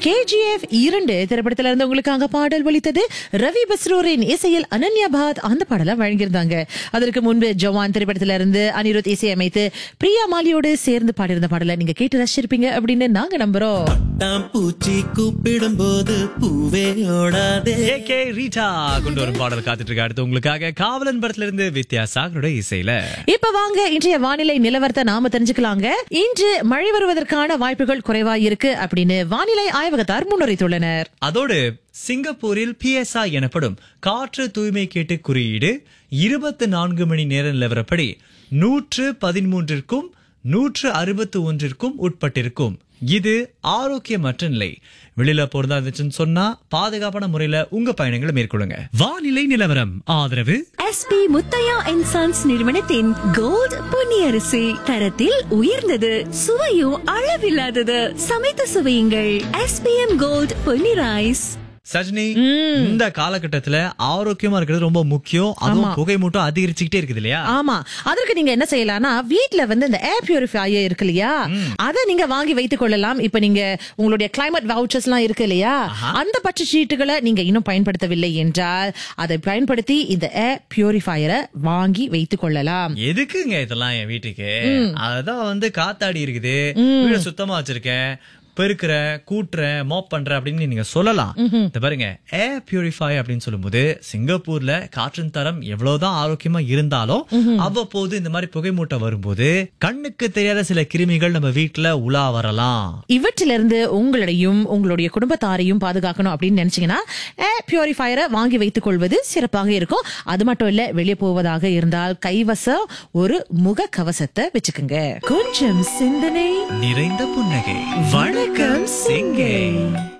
KGF இரண்டு திரைப்படத்துல இருந்து உங்களுக்காக பாடல் ஒலித்தது ரவி பஸ்ரூரின் இசையில் அனன்யா பாத் அந்த பாடலை வழங்கியிருந்தாங்க அதற்கு முன்பு ஜவான் திரைப்படத்துல இருந்து அனிருத் இசையமைத்து பிரியா மாலியோடு சேர்ந்து பாடியிருந்த பாடலை நீங்க கேட்டு ரசிச்சிருப்பீங்க அப்படின்னு நாங்க நம்புறோம் தாம் பூச்சி கூப்பிடும் போது பூவே ஓடாதே ஏ கே ரீட்டா கொண்டு வரும் பாடல் காத்துட்டு இருக்கு அடுத்து உங்களுக்காக காவலன் படத்துல இருந்து வித்யாசாகரோட இசையில இப்ப வாங்க இன்றைய வானிலை நிலவரத்தை நாம தெரிஞ்சுக்கலாங்க இன்று மழை வருவதற்கான வாய்ப்புகள் குறைவா இருக்கு அப்படின்னு வானிலை ஆய்வகத்தார் முன்னுரைத்துள்ளனர் அதோடு சிங்கப்பூரில் பிஎஸ்ஐ எனப்படும் காற்று தூய்மை கேட்டு குறியீடு இருபத்தி நான்கு மணி நேர நிலவரப்படி நூற்று பதிமூன்றிற்கும் நூற்று அறுபத்து ஒன்றிற்கும் உட்பட்டிருக்கும் இது ஆரோக்கியமற்ற நிலை வெளியில போறதா இருந்துச்சுன்னு சொன்னா பாதுகாப்பான முறையில உங்க பயணங்களை மேற்கொள்ளுங்க வானிலை நிலவரம் ஆதரவு எஸ்பி முத்தையா அண்ட் சன்ஸ் நிறுவனத்தின் கோல்ட் பொன்னியரிசி தரத்தில் உயர்ந்தது சுவையும் அளவில்லாதது சமைத்து சுவையுங்கள் SPM gold Ponni rice Sajini இந்த காலகட்டத்துல ஆரோக்கியமா இருக்கிறது ரொம்ப முக்கியம் அதுவும் புகை மூட்டம் அதிகரிச்சுக்கிட்டே இருக்குது இல்லையா ஆமா அதற்கு நீங்க என்ன செய்யலாம்னா வீட்ல வந்து இந்த ஏர் பியூரிஃபையர் இருக்கு இல்லையா அதை நீங்க வாங்கி வைத்துக் கொள்ளலாம் இப்ப நீங்க உங்களுடைய கிளைமேட் வவுச்சர்ஸ் எல்லாம் இருக்கு இல்லையா அந்த பட்ச சீட்டுகளை நீங்க இன்னும் பயன்படுத்தவில்லை என்றால் அதை பயன்படுத்தி இந்த ஏர் பியூரிஃபையரை வாங்கி வைத்துக் கொள்ளலாம் எதுக்குங்க இதெல்லாம் என் வீட்டுக்கு அதான் வந்து காத்தாடி இருக்குது வீட சுத்தமா வச்சிருக்கேன் பெருக்கிறேன் கூட்டுறேன் மோப் பண்றேன் அப்படின்னு நீங்க சொல்லலாம் இந்த பாருங்க ஏர் பியூரிஃபை அப்படின்னு சொல்லும்போது சிங்கப்பூர்ல காற்றின் தரம் எவ்வளவுதான் ஆரோக்கியமா இருந்தாலும் அவ்வப்போது இந்த மாதிரி புகைமூட்டம் வரும்போது கண்ணுக்கு தெரியாத சில கிருமிகள் நம்ம வீட்டுல உலா வரலாம் இவற்றிலிருந்து உங்களையும் உங்களுடைய குடும்பத்தாரையும் பாதுகாக்கணும் அப்படின்னு நினைச்சீங்கன்னா ஏர் பியூரிஃபையரை வாங்கி வைத்துக் கொள்வது சிறப்பாக இருக்கும் அது மட்டும் இல்ல வெளியே போவதாக இருந்தால் கைவசம் ஒரு முக கவசத்தை வச்சுக்கோங்க கொஞ்சம் சிந்தனை நிறைந்த புன்னகை வணக்கம் சிங்கை